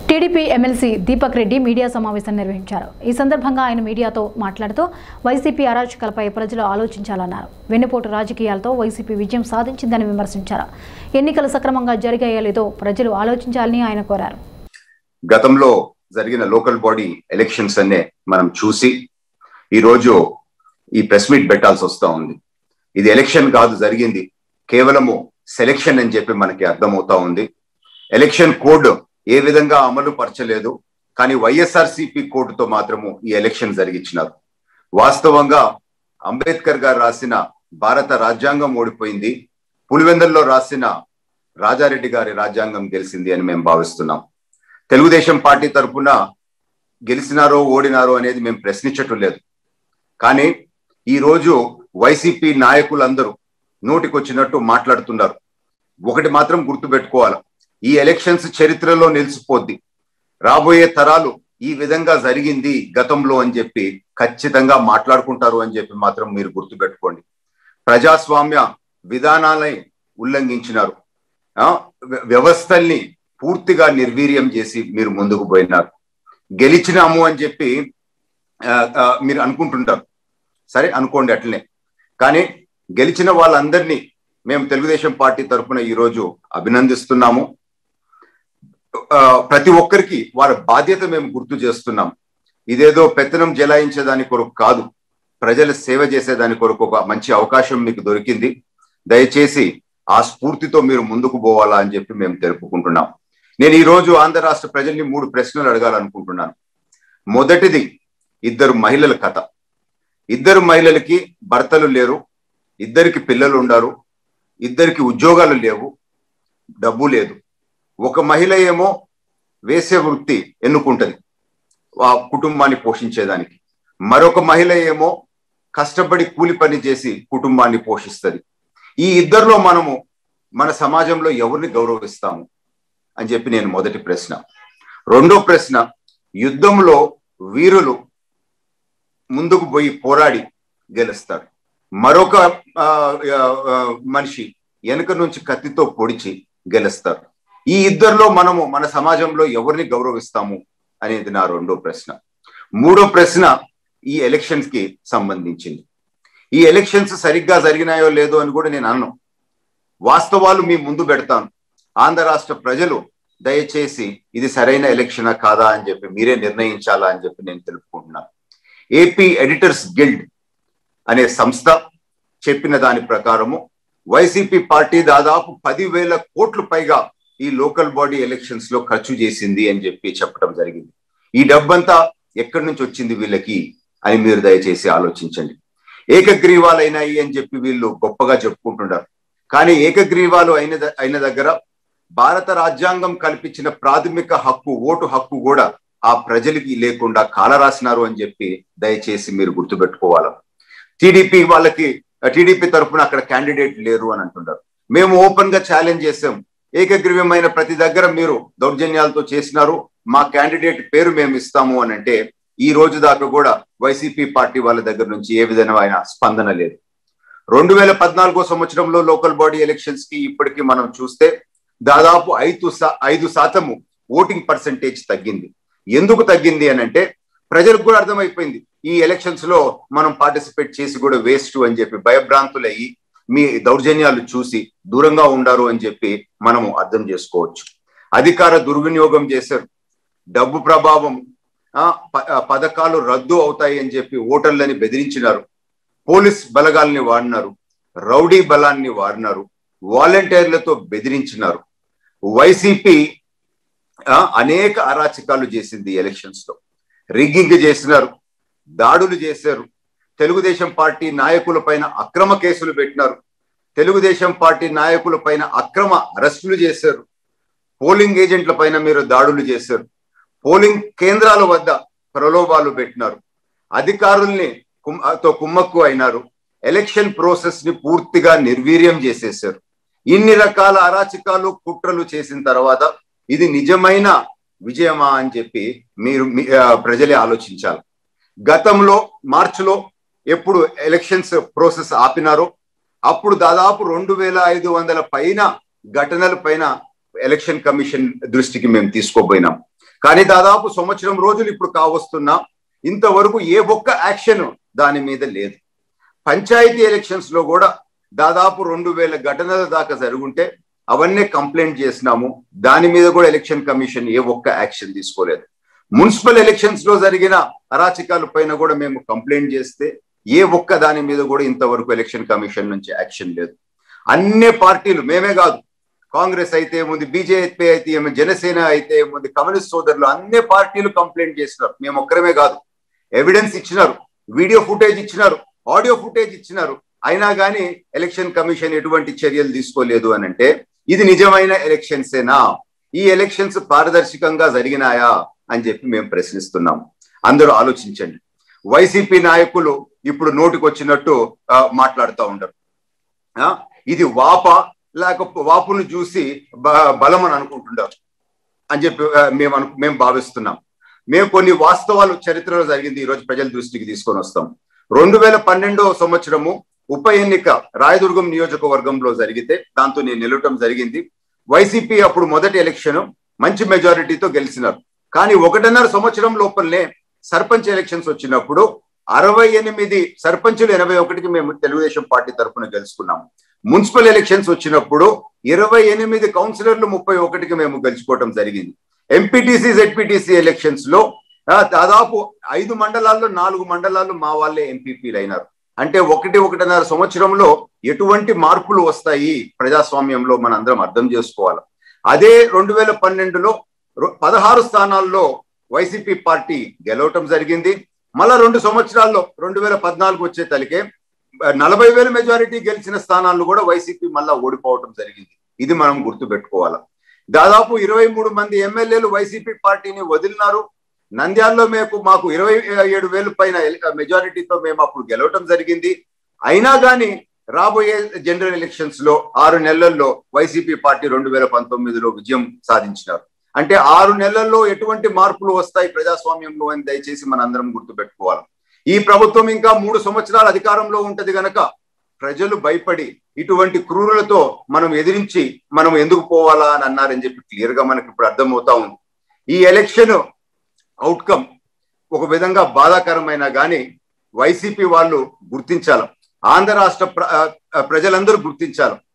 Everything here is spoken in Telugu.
TDP MLC Deepak Reddy media సమావేశం నిర్వహించారు ఈ సందర్భంగా ఆయన మీడియాతో మాట్లాడుతూ వైసీపీ అరాచకాలపై ప్రజలు ఆలోచించాలన్నారు వెన్నుపోటు రాజకీయాలతో వైసీపీ విజయం సాధించిందని విమర్శించారు ఎన్నికలు సక్రమంగా జరిగాయో లేదో ప్రజలు ఆలోచించాలని ఆయన కోరారు గతంలో జరిగిన లోకల్ బాడీ ఎలక్షన్స్ అనే మనం చూసి ఈ రోజు ఈ ప్రెస్ మీట్ పెట్టాల్సి వస్తా ఉంది ఇది ఎలక్షన్ కాదు జరిగింది కేవలము సెలెక్షన్ అని చెప్పి మనకి అర్థమవుతా ఉంది ఎలక్షన్ కోడ్ ఏ విధంగా అమలు పరచలేదు కానీ వైఎస్ఆర్సిపి కోర్టుతో మాత్రము ఈ ఎలక్షన్ జరిగించినారు వాస్తవంగా అంబేద్కర్ గారు రాసిన భారత రాజ్యాంగం ఓడిపోయింది పులివెందల్లో రాసిన రాజారెడ్డి గారి రాజ్యాంగం గెలిచింది అని మేము భావిస్తున్నాం తెలుగుదేశం పార్టీ తరఫున గెలిచినారో ఓడినారో అనేది మేము ప్రశ్నించటం లేదు కానీ ఈ రోజు వైసీపీ నాయకులందరూ నోటికొచ్చినట్టు మాట్లాడుతున్నారు ఒకటి మాత్రం గుర్తుపెట్టుకోవాలి ఈ ఎలక్షన్స్ చరిత్రలో నిలిచిపోద్ది రాబోయే తరాలు ఈ విధంగా జరిగింది గతంలో అని చెప్పి ఖచ్చితంగా మాట్లాడుకుంటారు అని చెప్పి మాత్రం మీరు గుర్తుపెట్టుకోండి ప్రజాస్వామ్య విధానాలని ఉల్లంఘించినారు వ్యవస్థల్ని పూర్తిగా నిర్వీర్యం చేసి మీరు ముందుకు పోయినారు గెలిచినాము అని చెప్పి మీరు అనుకుంటుంటారు సరే అనుకోండి అట్లనే కానీ గెలిచిన వాళ్ళందరినీ మేము తెలుగుదేశం పార్టీ తరఫున ఈరోజు అభినందిస్తున్నాము ప్రతి ఒక్కరికి వారి బాధ్యత మేము గుర్తు చేస్తున్నాం ఇదేదో పెత్తనం జలాయించేదాని కొరకు కాదు ప్రజల సేవ చేసేదాని కొరకు ఒక మంచి అవకాశం మీకు దొరికింది దయచేసి ఆ స్ఫూర్తితో మీరు ముందుకు పోవాలా అని చెప్పి మేము తెలుపుకుంటున్నాం నేను ఈ రోజు ఆంధ్ర రాష్ట్ర ప్రజల్ని మూడు ప్రశ్నలు అడగాలనుకుంటున్నాను మొదటిది ఇద్దరు మహిళల కథ ఇద్దరు మహిళలకి భర్తలు లేరు ఇద్దరికి పిల్లలు ఉండారు ఇద్దరికి ఉద్యోగాలు లేవు డబ్బు లేదు ఒక మహిళ ఏమో వేసే వృత్తి ఎన్నుకుంటది ఆ కుటుంబాన్ని పోషించేదానికి మరొక మహిళ ఏమో కష్టపడి కూలి పని చేసి కుటుంబాన్ని పోషిస్తుంది ఈ ఇద్దరిలో మనము మన సమాజంలో ఎవరిని గౌరవిస్తాము అని చెప్పి నేను మొదటి ప్రశ్న రెండో ప్రశ్న యుద్ధంలో వీరులు ముందుకు పోయి పోరాడి గెలుస్తారు మరొక మనిషి వెనుక నుంచి కత్తితో పొడిచి గెలుస్తారు ఈ ఇద్దరిలో మనము మన సమాజంలో ఎవరిని గౌరవిస్తాము అనేది నా రెండో ప్రశ్న మూడో ప్రశ్న ఈ ఎలక్షన్స్ కి సంబంధించింది ఈ ఎలక్షన్స్ సరిగ్గా జరిగినాయో లేదో అని కూడా నేను అన్ను వాస్తవాలు మీ ముందు పెడతాను ఆంధ్ర రాష్ట్ర ప్రజలు దయచేసి ఇది సరైన ఎలక్షనా కాదా అని చెప్పి మీరే నిర్ణయించాలా అని చెప్పి నేను తెలుపుకుంటున్నాను ఏపీ ఎడిటర్స్ గిల్డ్ అనే సంస్థ చెప్పిన దాని ప్రకారము వైసీపీ పార్టీ దాదాపు పదివేల కోట్ల పైగా ఈ లోకల్ బాడీ ఎలక్షన్స్ లో ఖర్చు చేసింది అని చెప్పి చెప్పడం జరిగింది ఈ డబ్బంతా ఎక్కడి నుంచి వచ్చింది వీళ్ళకి అని మీరు దయచేసి ఆలోచించండి ఏకగ్రీవాలు అయినాయి అని చెప్పి వీళ్ళు గొప్పగా చెప్పుకుంటున్నారు కానీ ఏకగ్రీవాలు అయిన అయిన దగ్గర భారత రాజ్యాంగం కల్పించిన ప్రాథమిక హక్కు ఓటు హక్కు కూడా ఆ ప్రజలకి లేకుండా కాలరాసినారు అని చెప్పి దయచేసి మీరు గుర్తుపెట్టుకోవాలి టీడీపీ వాళ్ళకి టీడీపీ తరఫున అక్కడ క్యాండిడేట్ లేరు అని అంటున్నారు మేము ఓపెన్ గా ఛాలెంజ్ చేసాం ఏకగ్రీవమైన ప్రతి దగ్గర మీరు దౌర్జన్యాలతో చేసినారు మా క్యాండిడేట్ పేరు మేము ఇస్తాము అని అంటే ఈ రోజు దాకా కూడా వైసీపీ పార్టీ వాళ్ళ దగ్గర నుంచి ఏ విధమైన స్పందన లేదు రెండు వేల పద్నాలుగో సంవత్సరంలో లోకల్ బాడీ ఎలక్షన్స్ కి ఇప్పటికీ మనం చూస్తే దాదాపు ఐదు ఐదు శాతము ఓటింగ్ పర్సంటేజ్ తగ్గింది ఎందుకు తగ్గింది అని అంటే ప్రజలకు కూడా అర్థమైపోయింది ఈ ఎలక్షన్స్ లో మనం పార్టిసిపేట్ చేసి కూడా వేస్ట్ అని చెప్పి భయభ్రాంతులయ్యి మీ దౌర్జన్యాలు చూసి దూరంగా ఉండారు అని చెప్పి మనము అర్థం చేసుకోవచ్చు అధికార దుర్వినియోగం చేశారు డబ్బు ప్రభావం పథకాలు రద్దు అవుతాయి అని చెప్పి ఓటర్లని బెదిరించినారు పోలీస్ బలగాల్ని వాడినారు రౌడీ బలాన్ని వాడినారు వాలంటీర్లతో బెదిరించినారు వైసీపీ అనేక అరాచకాలు చేసింది ఎలక్షన్స్ లో రిగ్గింగ్ చేసినారు దాడులు చేశారు తెలుగుదేశం పార్టీ నాయకుల పైన అక్రమ కేసులు పెట్టినారు తెలుగుదేశం పార్టీ నాయకుల పైన అక్రమ అరెస్టులు చేశారు పోలింగ్ ఏజెంట్ల పైన మీరు దాడులు చేశారు పోలింగ్ కేంద్రాల వద్ద ప్రలోభాలు పెట్టినారు అధికారుల్ని తో కుమ్మక్కు అయినారు ఎలక్షన్ ప్రాసెస్ ని పూర్తిగా నిర్వీర్యం చేసేసారు ఇన్ని రకాల అరాచకాలు కుట్రలు చేసిన తర్వాత ఇది నిజమైన విజయమా అని చెప్పి మీరు ప్రజలే ఆలోచించాలి గతంలో మార్చిలో ఎప్పుడు ఎలక్షన్స్ ప్రాసెస్ ఆపినారో అప్పుడు దాదాపు రెండు వేల ఐదు వందల పైన ఘటనల పైన ఎలక్షన్ కమిషన్ దృష్టికి మేము తీసుకోపోయినాం కానీ దాదాపు సంవత్సరం రోజులు ఇప్పుడు కావస్తున్నా ఇంతవరకు ఏ ఒక్క యాక్షన్ దాని మీద లేదు పంచాయతీ ఎలక్షన్స్ లో కూడా దాదాపు రెండు వేల ఘటనల దాకా జరుగుంటే అవన్నీ కంప్లైంట్ చేసినాము దాని మీద కూడా ఎలక్షన్ కమిషన్ ఏ ఒక్క యాక్షన్ తీసుకోలేదు మున్సిపల్ ఎలక్షన్స్ లో జరిగిన అరాచకాల పైన కూడా మేము కంప్లైంట్ చేస్తే ఏ ఒక్క దాని మీద కూడా ఇంతవరకు ఎలక్షన్ కమిషన్ నుంచి యాక్షన్ లేదు అన్ని పార్టీలు మేమే కాదు కాంగ్రెస్ అయితే ఏముంది బీజేపీ అయితే ఏముంది జనసేన అయితే ఏముంది కమ్యూనిస్ట్ సోదరులు అన్ని పార్టీలు కంప్లైంట్ చేసినారు మేము ఒక్కరమే కాదు ఎవిడెన్స్ ఇచ్చినారు వీడియో ఫుటేజ్ ఇచ్చినారు ఆడియో ఫుటేజ్ ఇచ్చినారు అయినా కానీ ఎలక్షన్ కమిషన్ ఎటువంటి చర్యలు తీసుకోలేదు అని అంటే ఇది నిజమైన ఎలక్షన్సేనా ఈ ఎలక్షన్స్ పారదర్శకంగా జరిగినాయా అని చెప్పి మేము ప్రశ్నిస్తున్నాం అందరూ ఆలోచించండి వైసీపీ నాయకులు ఇప్పుడు నోటికి వచ్చినట్టు మాట్లాడుతూ ఉండరు ఇది వాప లేకపోతే వాపును చూసి బలం అని అనుకుంటుంటారు అని చెప్పి మేము అను మేము భావిస్తున్నాం మేము కొన్ని వాస్తవాలు చరిత్రలో జరిగింది ఈరోజు ప్రజల దృష్టికి తీసుకొని వస్తాం రెండు వేల పన్నెండవ సంవత్సరము ఉప ఎన్నిక రాయదుర్గం నియోజకవర్గంలో జరిగితే దాంతో నేను నిలవటం జరిగింది వైసీపీ అప్పుడు మొదటి ఎలక్షన్ మంచి మెజారిటీతో గెలిచినారు కానీ ఒకటిన్నర సంవత్సరం లోపలనే సర్పంచ్ ఎలక్షన్స్ వచ్చినప్పుడు అరవై ఎనిమిది సర్పంచులు ఎనభై ఒకటికి మేము తెలుగుదేశం పార్టీ తరఫున గెలుచుకున్నాం మున్సిపల్ ఎలక్షన్స్ వచ్చినప్పుడు ఇరవై ఎనిమిది కౌన్సిలర్లు ముప్పై ఒకటికి మేము గెలుచుకోవటం జరిగింది ఎంపీటీసీ జెడ్పీటీసీ ఎలక్షన్స్ లో దాదాపు ఐదు మండలాల్లో నాలుగు మండలాల్లో మా వాళ్ళే ఎంపీపీలు అయినారు అంటే ఒకటి ఒకటిన్నర సంవత్సరంలో ఎటువంటి మార్పులు వస్తాయి ప్రజాస్వామ్యంలో మన అందరం అర్థం చేసుకోవాలి అదే రెండు వేల పన్నెండులో పదహారు స్థానాల్లో వైసీపీ పార్టీ గెలవటం జరిగింది మళ్ళా రెండు సంవత్సరాల్లో రెండు వేల పద్నాలుగు వచ్చే తలికే నలభై వేల మెజారిటీ గెలిచిన స్థానాల్లో కూడా వైసీపీ మళ్ళా ఓడిపోవటం జరిగింది ఇది మనం గుర్తు పెట్టుకోవాలి దాదాపు ఇరవై మూడు మంది ఎమ్మెల్యేలు వైసీపీ పార్టీని వదిలినారు నంద్యాలలో మేము మాకు ఇరవై ఏడు వేలు పైన మెజారిటీతో మేము అప్పుడు గెలవటం జరిగింది అయినా కానీ రాబోయే జనరల్ ఎలక్షన్స్ లో ఆరు నెలల్లో వైసీపీ పార్టీ రెండు వేల పంతొమ్మిదిలో విజయం సాధించినారు అంటే ఆరు నెలల్లో ఎటువంటి మార్పులు వస్తాయి ప్రజాస్వామ్యంలో అని దయచేసి మన అందరం గుర్తుపెట్టుకోవాలి ఈ ప్రభుత్వం ఇంకా మూడు సంవత్సరాలు అధికారంలో ఉంటది గనక ప్రజలు భయపడి ఇటువంటి క్రూరులతో మనం ఎదిరించి మనం ఎందుకు పోవాలా అని అన్నారని చెప్పి క్లియర్ గా మనకి ఇప్పుడు అర్థమవుతా ఉంది ఈ ఎలక్షన్ అవుట్కమ్ ఒక విధంగా బాధాకరమైన కానీ వైసీపీ వాళ్ళు గుర్తించాలి ఆంధ్ర రాష్ట్ర ప్రజలందరూ గుర్తించాలి